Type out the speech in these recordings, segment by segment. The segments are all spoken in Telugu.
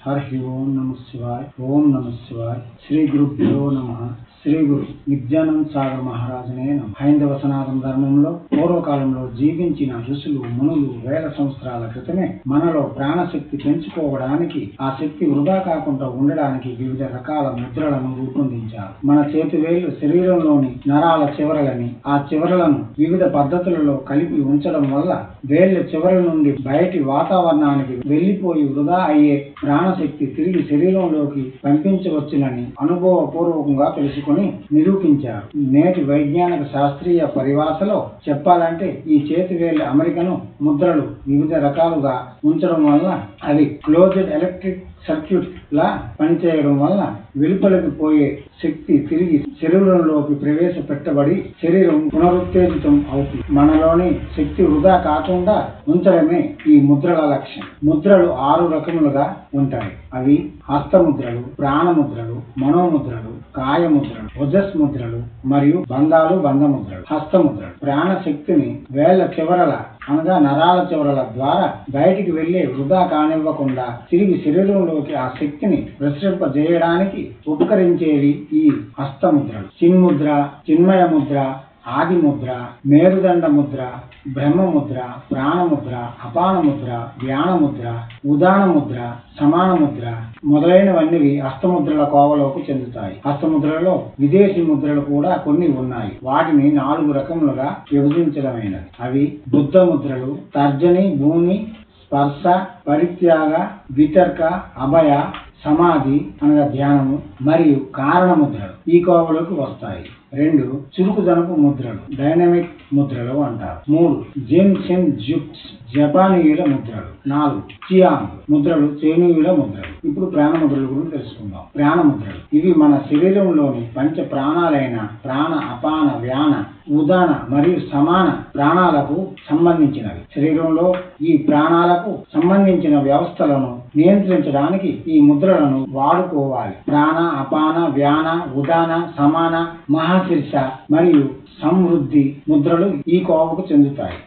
హరి ఓం నమ శివాయ్ ఓం నమ శివాయ్ శ్రీ గురుభ్యో నమ శ్రీ గురు నిత్యానంద్ సాగర్ మహారాజునే నమ హైందవ సనాతన ధర్మంలో పూర్వకాలంలో జీవించిన ఋషులు మునులు వేల సంవత్సరాల క్రితమే మనలో ప్రాణశక్తి పెంచుకోవడానికి ఆ శక్తి వృధా కాకుండా ఉండడానికి వివిధ రకాల ముద్రలను రూపొందించారు మన చేతి వేళ్లు శరీరంలోని నరాల చివరలని ఆ చివరలను వివిధ పద్ధతులలో కలిపి ఉంచడం వల్ల వేళ్ల చివరల నుండి బయటి వాతావరణానికి వెళ్లిపోయి వృధా అయ్యే ప్రాణశక్తి తిరిగి శరీరంలోకి పంపించవచ్చునని అనుభవపూర్వకంగా తెలుసుకుని నిరూపించారు నేటి వైజ్ఞానిక శాస్త్రీయ పరిభాషలో చెప్పాలంటే ఈ చేతి వేళ్ల అమరికను ముద్రలు వివిధ రకాలుగా ఉంచడం వల్ల అవి క్లోజ్డ్ ఎలక్ట్రిక్ సర్క్యూట్ లా పనిచేయడం వల్ల వెలుపలికి పోయే శక్తి తిరిగి శరీరంలోకి ప్రవేశపెట్టబడి శరీరం పునరుత్తేజితం అవుతుంది మనలోని శక్తి వృధా కాకుండా ఉంచడమే ఈ ముద్రల లక్ష్యం ముద్రలు ఆరు రకములుగా ఉంటాయి అవి హస్తముద్రలు ప్రాణముద్రలు మనోముద్రలు కాయముద్రలు ఓజస్ ముద్రలు మరియు బంధాలు బంధముద్రలు హస్తముద్రలు ప్రాణ శక్తిని వేళ్ల చివరల అనగా నరాల చివరల ద్వారా బయటికి వెళ్లే వృధా కానివ్వకుండా తిరిగి శరీరంలోకి ఆ శక్తిని ప్రసరింపజేయడానికి ఉపకరించేవి ఈ హస్తముద్రలు చిన్ముద్ర చిన్మయ ముద్ర ఆది ముద్ర మేరుదండ ముద్ర బ్రహ్మ ముద్ర ప్రాణముద్ర అపాన ముద్ర ధ్యాన ముద్ర ఉదాన ముద్ర సమాన ముద్ర మొదలైనవన్నీ హస్తముద్రల కోవలోకి చెందుతాయి హస్తముద్రలలో విదేశీ ముద్రలు కూడా కొన్ని ఉన్నాయి వాటిని నాలుగు రకములుగా విభజించడమైనది అవి బుద్ధ ముద్రలు తర్జని భూమి స్పర్శ పరిత్యాగ వితర్క అభయ సమాధి అనగా ధ్యానము మరియు కారణ ముద్రలు ఈ కోవలోకి వస్తాయి రెండు చురుకుదనపు ముద్రలు డైనమిక్ ముద్రలు అంటారు మూడు జెన్ సెన్ జుప్స్ జపానీయుల ముద్రలు నాలుగు చియాంగ్ ముద్రలు చైనీయుల ముద్రలు ఇప్పుడు ప్రాణ ముద్రల గురించి తెలుసుకుందాం ప్రాణ ముద్రలు ఇవి మన శరీరంలోని పంచ ప్రాణాలైన ప్రాణ అపాన వ్యాన ఉదాన మరియు సమాన ప్రాణాలకు సంబంధించినవి శరీరంలో ఈ ప్రాణాలకు సంబంధించిన వ్యవస్థలను నియంత్రించడానికి ఈ ముద్రలను వాడుకోవాలి ప్రాణ అపాన వ్యాన ఉదాన సమాన మహాశీర్ష మరియు సమృద్ధి ముద్రలు ఈ కోవకు చెందుతాయి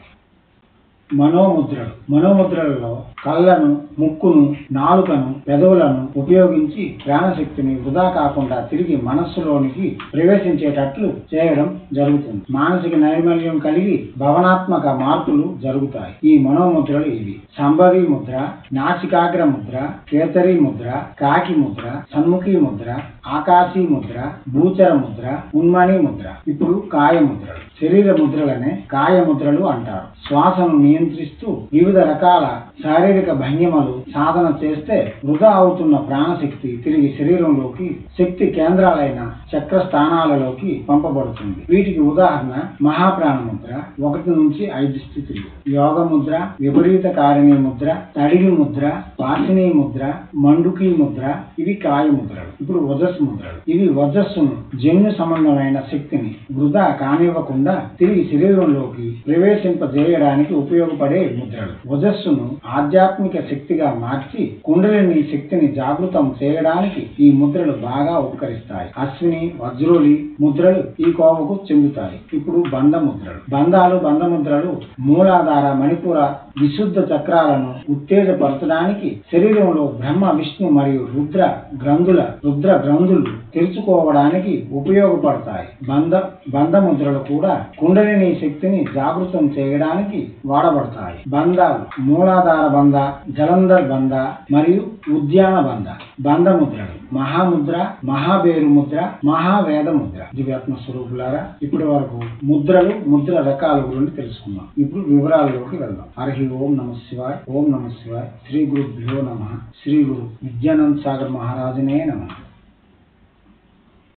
మనోముద్రలు మనోముద్రలలో కళ్ళను ముక్కును నాలుకను పెదవులను ఉపయోగించి ప్రాణశక్తిని వృధా కాకుండా తిరిగి మనస్సులోనికి ప్రవేశించేటట్లు చేయడం జరుగుతుంది మానసిక నైర్మల్యం కలిగి భవనాత్మక మార్పులు జరుగుతాయి ఈ మనోముద్రలు ఇవి సంభవి ముద్ర నాసికాగ్ర ముద్ర కేతరి ముద్ర కాకి ముద్ర సన్ముఖి ముద్ర ఆకాశీ ముద్ర భూచర ముద్ర ఉన్మణి ముద్ర ఇప్పుడు కాయ ముద్రలు శరీర ముద్రలనే కాయ ముద్రలు అంటారు శ్వాసను నియంత్రిస్తూ వివిధ రకాల శారీరక భంగిమలు సాధన చేస్తే వృధా అవుతున్న ప్రాణశక్తి తిరిగి శరీరంలోకి శక్తి కేంద్రాలైన చక్ర స్థానాలలోకి పంపబడుతుంది వీటికి ఉదాహరణ మహాప్రాణ ముద్ర ఒకటి నుంచి ఐదు స్థితులు యోగ ముద్ర విపరీత కారిణీ ముద్ర తడిగి ముద్ర వాసిని ముద్ర మండుకి ముద్ర ఇవి కాయ ముద్రలు ఇప్పుడు వజస్ ముద్రలు ఇవి వజస్సును జన్యు సంబంధమైన శక్తిని వృధా కానివ్వకుండా తిరిగి శరీరంలోకి ప్రవేశింపజేయడానికి ఉపయోగపడే ముద్రలు వజస్సును ఆధ్యాత్మిక శక్తిగా మార్చి కుండలిని శక్తిని జాగృతం చేయడానికి ఈ ముద్రలు బాగా ఉపకరిస్తాయి అశ్విని వజ్రోలి ముద్రలు ఈ కోవకు చెందుతాయి ఇప్పుడు బంధ ముద్రలు బంధాలు బంధ ముద్రలు మూలాధార మణిపుర విశుద్ధ చక్రాలను ఉత్తేజపరచడానికి శరీరంలో బ్రహ్మ విష్ణు మరియు రుద్ర గ్రంథుల రుద్ర గ్రంథులు తెరుచుకోవడానికి ఉపయోగపడతాయి బంధ బంధ ముద్రలు కూడా కుండలిని శక్తిని జాగృతం చేయడానికి వాడబడతాయి బంధాలు మూలాధార బంధ జలంధర్ బంధ మరియు ఉద్యాన బంధ బంధ ముద్రలు మహాముద్ర మహాబేరు ముద్ర మహావేద ముద్ర దివ్యాత్మ స్వరూపులారా ఇప్పటి వరకు ముద్రలు ముద్ర రకాల గురించి తెలుసుకున్నాం ఇప్పుడు వివరాల్లోకి వెళ్దాం హరి ఓం నమ శివాయ్ ఓం నమ శివాయ్ శ్రీ గురుభ్యో నమ శ్రీ గురు విద్యానంద్ సాగర్ మహారాజునే నమ